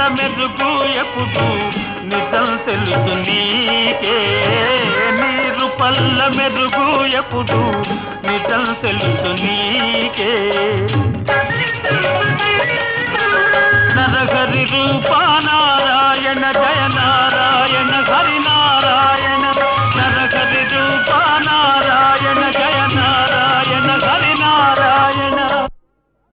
మెరుగు ఎప్పుడు నిజం తెలుసు నీకే నీరు పల్ల మెరుగు ఎప్పుడు నిజం తెలుసు నీకే నరహరి రూపా